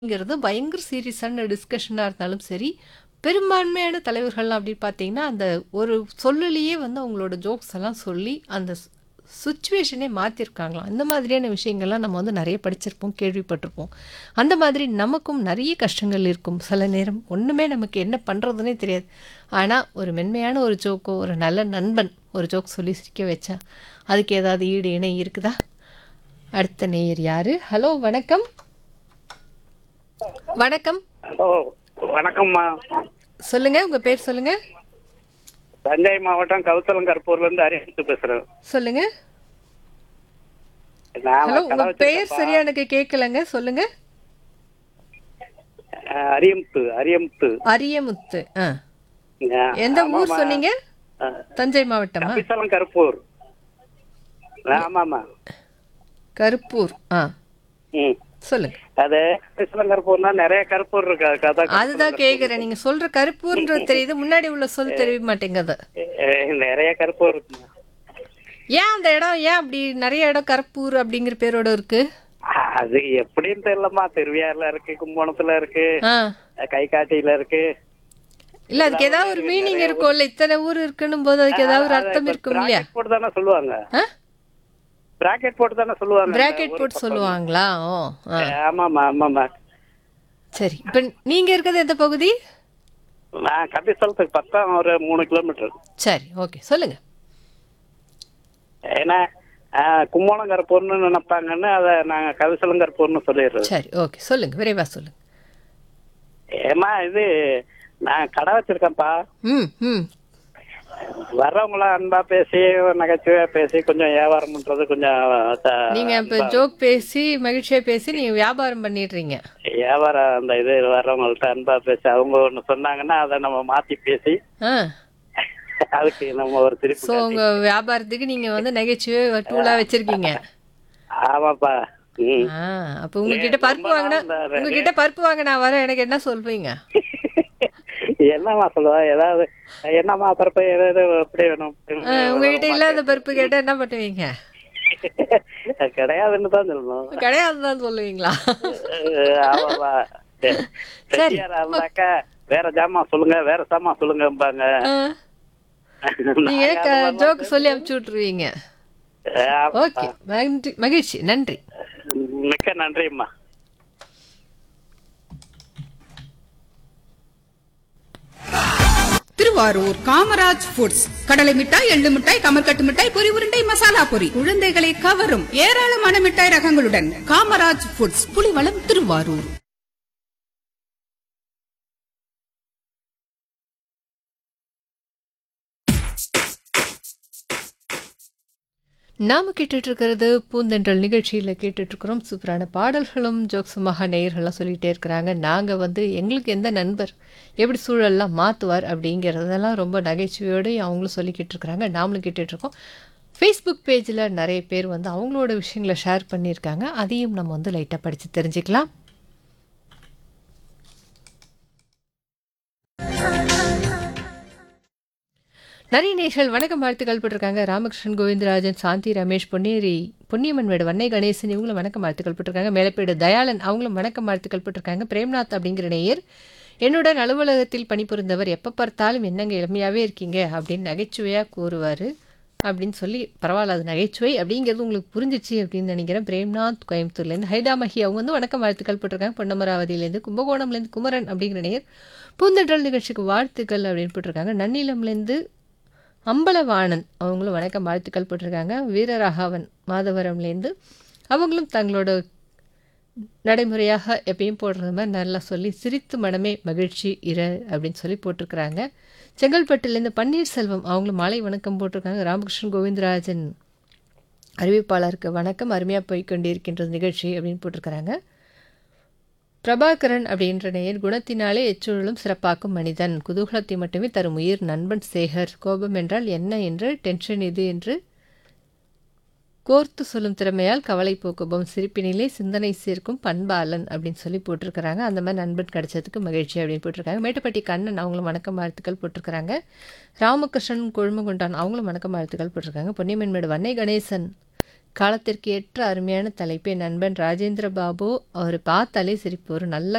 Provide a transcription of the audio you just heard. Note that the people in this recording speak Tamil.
ங்கிறது பயங்கர சீரியஸான டிஸ்கஷனா இருந்தாலும் சரி, பெரும்பான்மையான தலைவர்கள்லாம் அப்படி பார்த்தீங்கன்னா, அந்த ஒரு சொல்லுலயே வந்து அவங்களோட ஜோக்ஸ் எல்லாம் சொல்லி, அந்த ஸ் சிச்சுவேஷனே மாத்திருக்காங்களாம். இந்த மாதிரியான விஷயங்கள்லாம் நம்ம வந்து நெறைய படிச்சிருப்போம், கேள்விப்பட்டிருப்போம். அந்த மாதிரி நமக்கும் நெறைய கஷ்டங்கள் இருக்கும். சில நேரம் ஒண்ணுமே நமக்கு என்ன பண்றதுன்னே தெரியாது. ஆனா, ஒரு மென்மையான ஒரு ஜோக்கோ, ஒரு நல்ல நண்பன் ஒரு ஜோக் சொல்லி சிரிக்க வச்சா, அதுக்கு ஏதாவது ஈடு இணை இருக்குதா? அடுத்த நேயர் யாரு? ஹலோ வணக்கம். வணக்கம். ஹலோ வணக்கம்மா சொல்லுங்க. உங்க பேர் சொல்லுங்க. தஞ்சை மாவட்டம் கவுத்தலங்கற்பூர்ல இருந்து அரியமுத்து பேசுறேன் சொல்லுங்க. நான் ஹலோ உங்க கடை பெயர் வச்சிருக்கேன்ப்பா. சரியா எனக்கு கேட்கலங்க. சொல்லுங்க. அஹ், அரியமுத்து அரியமுத்து அரியமுத்து. ஆ. அஹ், எந்த ஊர் ஆமாம்மா. சொன்னீங்க? அஹ், தஞ்சை மாவட்டமா? கபிசலங்கற்பூர் ஆமாமா கருப்பூர். ஆ. ம் சொல்லுங்க. அது கபிசலங்கற்பூர்னா நிறைய கருப்பூர் இருக்கு அதுக்கு அதான் அதுதான் கேக்குறேன். நீங்க சொல்ற கருப்பூர்ன்றது தெரியுது. முன்னாடி உள்ள சொல் தெரிய மாட்டேங்குது. அஹ், நிறைய கருப்பூர் இருக்குமா ஏன் அந்த இடம் ஏன் அப்படி நிறைய இடம் கருப்பூர் அப்படிங்கிற பேரோட இருக்கு? அது எப்படின்னு தெரியலம்மா திருவியாறுல இருக்கு கும்போணத்துல இருக்கு ஆ. கைகாட்டியில இருக்கு இல்ல அதுக்கு ஏதாவது ஒரு மீனிங் இருக்கும்ல. இத்தனை ஊர் இருக்குன்னும் போது அதுக்கு ஏதாவது ஒரு அர்த்தம் இருக்கும் இல்லையா? பிராக்கெட் போட்டு தானே சொல்லுவாங்க ஆ? பிராக்கெட் போட்டு தானே சொல்லுவாங்க பிராக்கெட் போட்டு சொல்லுவாங்களா? ஓ. ஆ. ஆமாமா ஆமாமா சரி. இப்ப நீங்க இருக்கிறது எந்த பகுதி? நான் கபிசலத்துக்கு பக்கம் ஒரு மூணு கிலோமீட்டர் சரி. ஓகே. சொல்லுங்க. ஏன்னா ஆஹ், கும்போணங்கரப்பூர்னு நினைப்பாங்கன்னு அதை நாங்க கவிசலங்கரப்பூர்னு சொல்லிடுறது சரி. ஓகே. சொல்லுங்க. விரைவா சொல்லுங்க. ஏமா இது நான் கடை வச்சிருக்கேன்ப்பா ம். ம். வர்றவங்கள அன்பா பேசி நகைச்சுவையா பேசி கொஞ்சம் வியாபாரம் பண்றது கொஞ்சம் த- நீங்க இப்ப ஜோக் பேசி மகிழ்ச்சியா பேசி நீங்க வியாபாரம் பண்ணிடுறீங்க. வியாபாரம் அந்த இது வர்றவங்கள்ட்ட அன்பா பேசி அவங்க ஒண்ணு சொன்னாங்கன்னா அதை நம்ம மாத்தி பேசி ஆ. அதுக்கு நம்ம ஒரு திருப்பி சோ உங்க வியாபாரத்துக்கு நீங்க வந்து நகைச்சுவை டூலா வச்சிருக்கீங்க. ஆமாப்பா ம் ஆ. அப்ப உங்ககிட்ட பருப்பு வாங்கினா உங்ககிட்ட பருப்பு வாங்க நான் வரேன் எனக்கு என்ன சொல்வீங்க? என்னம்மா சொல்லுவா ஏதாவது என்னம்மா பரப்ப ஏதாவது எப்படி வேணும் ஆ, உங்ககிட்ட இல்லாத பருப்பு கேட்டா என்ன பண்ணுவீங்க? கிடையாதுன்னு தான் சொல்லணும் கிடையாதுதான் சொல்லுவீங்களா? அஹ் ஆமாப்பா சரி. செட்டியாரா இருந்தாக்கா வேற ஜாமான் சொல்லுங்க வேற சாமான் சொல்லுங்கம்பாங்க ஆ. நீங்க ஜோக் சொல்லி அனுப்பிச்சு விட்டுருவீங்க. ஆமாப்பா. ஓகே. மகிழ்ச்சி மகிழ்ச்சி. நன்றி. மிக்க நன்றிம்மா திருவாரூர் காமராஜ் ஃபுட்ஸ் கடலை மிட்டாய் எள்ளு மிட்டாய் கமர்கட்டு மிட்டாய் பொரி உருண்டை மசாலா பொரி குழந்தைகளை கவரும் ஏராளமான மிட்டாய் ரகங்களுடன் காமராஜ் ஃபுட்ஸ் புலிவளம் திருவாரூர் நாம கேட்டுட்டு இருக்கிறது பூந்தென்றல் நிகழ்ச்சியில் கேட்டுட்டு இருக்கிறோம் சூப்பரான பாடல்களும் ஜோக்ஸுமாக நேயர்கள்லாம் சொல்லிகிட்டே இருக்கிறாங்க நாங்கள் வந்து எங்களுக்கு எந்த நண்பர் எப்படி சூழல்லாம் மாற்றுவார் அப்படிங்கிறதெல்லாம் ரொம்ப நகைச்சுவையோடு அவங்களும் சொல்லிக்கிட்டு இருக்கிறாங்க நாமளும் கேட்டுட்டு இருக்கோம் ஃபேஸ்புக் பேஜில் நிறைய பேர் வந்து அவங்களோட விஷயங்களை ஷேர் பண்ணியிருக்காங்க அதையும் நம்ம வந்து லைட்டாக படித்து தெரிஞ்சுக்கலாம் நிறைய நேர்கள் வணக்கம் வாழ்த்துக்கள் போட்டிருக்காங்க ராமகிருஷ்ணன் கோவிந்தராஜன் சாந்தி ரமேஷ் பொன்னேரி பொன்னியம்மன் வீடு வன்னை கணேசன் இவங்களும் வணக்கம் வாழ்த்துக்கள் போட்டிருக்காங்க மேலப்பேடு தயாளன் அவங்களும் வணக்கம் வாழ்த்துக்கள் போட்டிருக்காங்க பிரேம்நாத் அப்படிங்கிற நேயர் என்னுடன் அலுவலகத்தில் பணிபுரிந்தவர் எப்போ பார்த்தாலும் என்னங்க இளமையாகவே இருக்கீங்க அப்படின்னு நகைச்சுவையாக கூறுவார் அப்படின்னு சொல்லி பரவாயில்ல அது நகைச்சுவை அப்படிங்கிறது உங்களுக்கு புரிஞ்சிச்சு அப்படின்னு நினைக்கிறேன் பிரேம்நாத் கோயம்புத்தூர்லேருந்து ஹைடாமஹி அவங்க வந்து வணக்கம் வாழ்த்துக்கள் போட்டிருக்காங்க பொன்னமராவதியிலேருந்து கும்பகோணம்லேருந்து குமரன் அப்படிங்கிற நேயர் பூந்தென்றல் நிகழ்ச்சிக்கு வாழ்த்துக்கள் அப்படின்னு போட்டிருக்காங்க நன்னிலம்லேருந்து அம்பலவாணன் அவங்களும் வணக்கம் வாழ்த்துக்கள் போட்டிருக்காங்க வீரராகவன் மாதவரம்லேருந்து அவங்களும் தங்களோட நடைமுறையாக எப்பயும் போடுறது மாதிரி நல்லா சொல்லி சிரித்து மனமே மகிழ்ச்சி இர அப்படின்னு சொல்லி போட்டிருக்கிறாங்க செங்கல்பட்டுலேருந்து பன்னீர்செல்வம் அவங்களும் மாலை வணக்கம் போட்டிருக்காங்க ராமகிருஷ்ணன் கோவிந்தராஜன் அறிவிப்பாளருக்கு வணக்கம் அருமையாக போய்க்கொண்டிருக்கின்றது நிகழ்ச்சி அப்படின்னு போட்டிருக்கிறாங்க பிரபாகரன் அப்படின்ற நேயர் குணத்தினாலே எச்சூழலும் சிறப்பாக்கும் மனிதன் குதூகலத்தை மட்டுமே தரும் உயிர் நண்பன் சேகர் கோபம் என்றால் என்ன என்று டென்ஷன் இது என்று கோர்த்து சொல்லும் திறமையால் கவலை போக்குபம் சிரிப்பினிலே சிந்தனை சேர்க்கும் பண்பாளன் அப்படின்னு சொல்லி போட்டிருக்கிறாங்க அந்த மாதிரி நண்பன் கிடைச்சதுக்கு மகிழ்ச்சி அப்படின்னு போட்டிருக்காங்க மேட்டுப்பட்டி கண்ணன் அவங்களும் வணக்கம் வாழ்த்துக்கள் போட்டிருக்கிறாங்க ராமகிருஷ்ணன் கொழுமகுண்டான் அவங்களும் வணக்கம் வாழ்த்துக்கள் போட்டிருக்காங்க பொன்னியம்மன்மேடு வன்னை கணேசன் காலத்திற்கு ஏற்ற அருமையான தலைப்பே நண்பன் ராஜேந்திர பாபு அவர் பார்த்தாலே சிரிப்பு ஒரு நல்ல